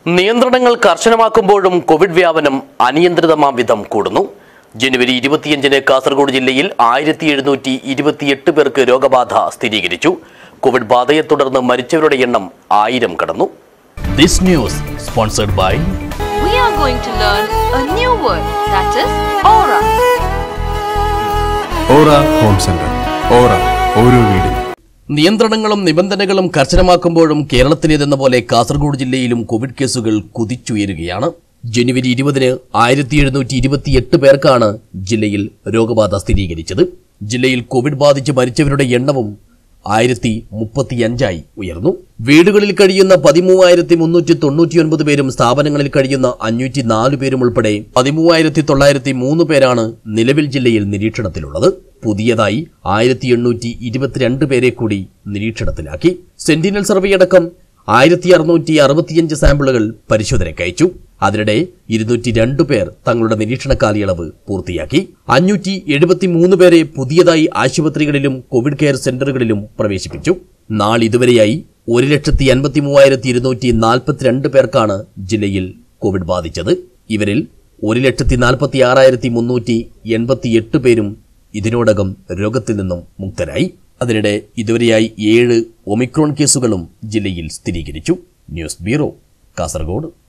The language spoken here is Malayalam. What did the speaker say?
നിയന്ത്രണങ്ങൾ കർശനമാക്കുമ്പോഴും കോവിഡ് വ്യാപനം അനിയന്ത്രിതമാം വിധം കൂടുന്നു ജനുവരി ഇരുപത്തിയഞ്ചിന് കാസർഗോഡ് ജില്ലയിൽ ആയിരത്തി എഴുന്നൂറ്റി ഇരുപത്തിയെട്ട് പേർക്ക് രോഗബാധ സ്ഥിരീകരിച്ചു കോവിഡ് ബാധയെ തുടർന്ന് മരിച്ചവരുടെ എണ്ണം ആയിരം കടന്നു this news sponsored by we are going to learn a new word that is aura. Aura home centre aura ഓരോ വീടും നിയന്ത്രണങ്ങളും നിബന്ധനകളും കർശനമാക്കുമ്പോഴും കേരളത്തിലേതെന്ന പോലെ കാസർഗോഡ് ജില്ലയിലും കോവിഡ് കേസുകൾ കുതിച്ചുയരുകയാണ് ജനുവരി ഇരുപതിന് ആയിരത്തി എഴുന്നൂറ്റി ഇരുപത്തിയെട്ട് പേർക്കാണ് ജില്ലയിൽ രോഗബാധ സ്ഥിരീകരിച്ചത് ജില്ലയിൽ കോവിഡ് ബാധിച്ച് മരിച്ചവരുടെ എണ്ണവും ആയിരത്തി മുപ്പത്തിയഞ്ചായി ഉയർന്നു വീടുകളിൽ കഴിയുന്ന പതിമൂവായിരത്തി മുന്നൂറ്റി തൊണ്ണൂറ്റിയൊൻപത് പേരും സ്ഥാപനങ്ങളിൽ കഴിയുന്ന അഞ്ഞൂറ്റി നാല് പേരും ഉൾപ്പെടെ പതിമൂവായിരത്തി തൊള്ളായിരത്തി മൂന്ന് പേരാണ് നിലവിൽ ജില്ലയിൽ നിരീക്ഷണത്തിലുള്ളത് പുതിയതായി ആയിരത്തി എണ്ണൂറ്റി ഇരുപത്തിരണ്ട് പേരെ കൂടി നിരീക്ഷണത്തിലാക്കി സെന്റിനൽ സർവേ അടക്കം ആയിരത്തി അറുന്നൂറ്റി അറുപത്തിയഞ്ച് സാമ്പിളുകൾ പരിശോധനയ്ക്ക് അയച്ചു അതിനിടെ ഇരുന്നൂറ്റി രണ്ടു പേർ തങ്ങളുടെ നിരീക്ഷണ കാലയളവ് പൂർത്തിയാക്കി അഞ്ഞൂറ്റി എഴുപത്തി മൂന്ന് പേരെ പുതിയതായി ആശുപത്രികളിലും കോവിഡ് കെയർ സെന്ററുകളിലും പ്രവേശിപ്പിച്ചു നാളിതുവരെയായി ഒരു ലക്ഷത്തി അൻപത്തി മൂവായിരത്തി ഇരുന്നൂറ്റി നാൽപ്പത്തിരണ്ട് പേർക്കാണ് ജില്ലയിൽ കോവിഡ് ബാധിച്ചത് ഇവരിൽ ഒരു ലക്ഷത്തി നാൽപ്പത്തി ആറായിരത്തി മുന്നൂറ്റി എൺപത്തി എട്ട് പേരും ഇതിനോടകം രോഗത്തിൽ നിന്നും മുക്തരായി അതിനിടെ ഇതുവരെയായി ഏഴ് ഒമിക്രോൺ കേസുകളും ജില്ലയിൽ സ്ഥിരീകരിച്ചു ന്യൂസ് ബ്യൂറോ കാസർഗോഡ്